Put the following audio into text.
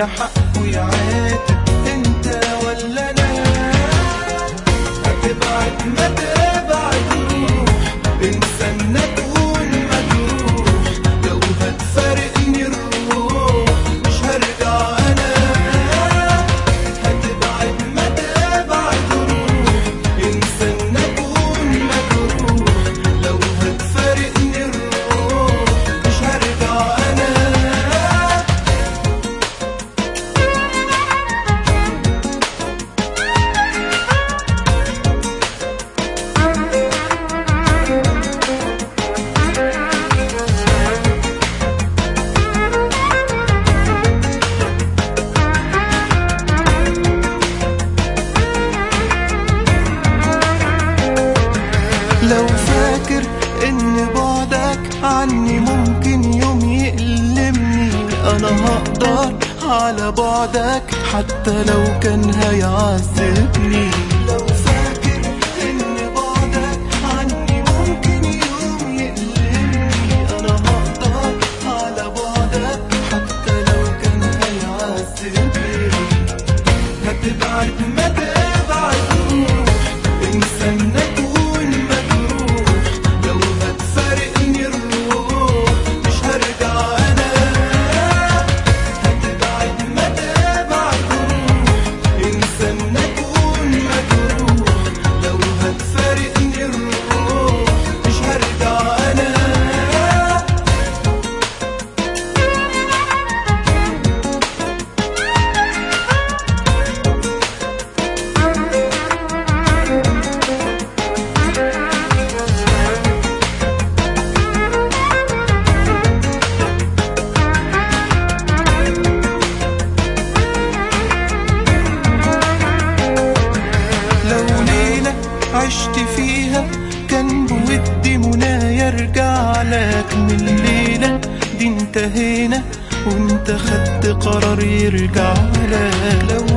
ولا حقه يعاتب انت ولا انا هتبعد ما تبعد روح انسى انك تكون مجروح لو هتفارقني الروح مش هرجع انا هتبعد ما تبعد روح انسى انك تكون مجروح لو هتفارقني الروح مش هرجع انا لو فاكر ان بعدك عني ممكن يوم يألمني انا هقدر على بعدك حتى لو كان هيعذبني لو فاكر ان بعدك عني ممكن يوم يألمني انا هقدر على بعدك حتى لو كان هيعذبني هتبعد ما تبعد روح انسى انك تكون مجروح لو هتفارقني الروح مش هرجع انا هتبعد ما تبعد روح انسى انك تكون مجروح لو هتفارقني الروح مش هرجع انا لو ليلة عشت فيها كان بودي منى يرجع لك من الليلة دي انتهينا وانت خدت قرار يرجع لك لو